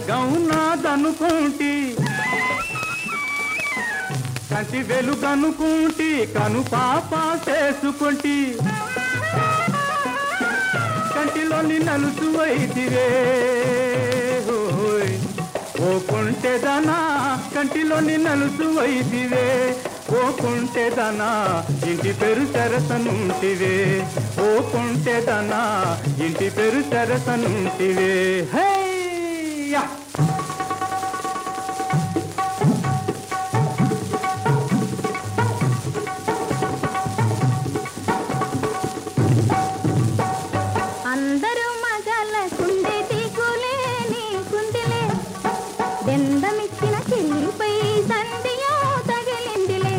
స్వర్గం నాదనుకుంటి కంటి వెలుగనుకుంటి కను పాప చేసుకుంటి కంటిలోని నలుసు వైదివే ఓ కుంటెదనా కంటిలోని నలుసు వైదివే ఓ కుంటెదనా ఇంటి పేరు సరసనుంటివే ఓ కుంటెదనా ఇంటి పేరు సరసనుంటివే హే యా అందరూ మగల కుండే దిగులే నీ కుండిలే దెందమిచ్చిన చెల్లిపై సంధియో తగిలిందిలే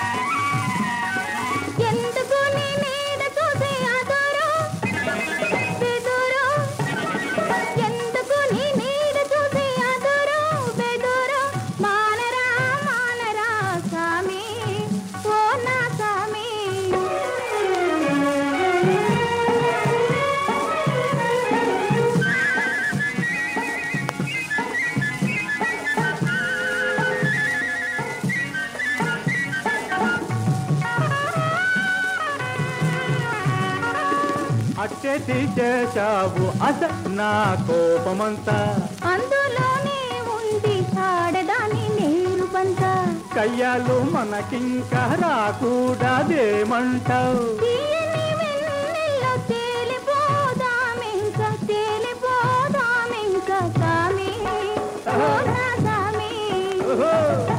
ఎందుకు నీ నీడ చూసి అదోరో బెదోరో ఎందుకు నీ నీడ చూసి అదోరో బెదోరో మానరా మానరా సామి ఓ నా సామి అట్టే తీసేశావు అస నా కోపమంతా అందులోనే ఉంది ఆడదాని నేరు పంత కయ్యాలు మనకింకా రాకూడదేమంటావు తీయని వెన్నెల్లో తేలిపోదామింక తేలిపోదామింక సామి ఓ నా సామి ఓహో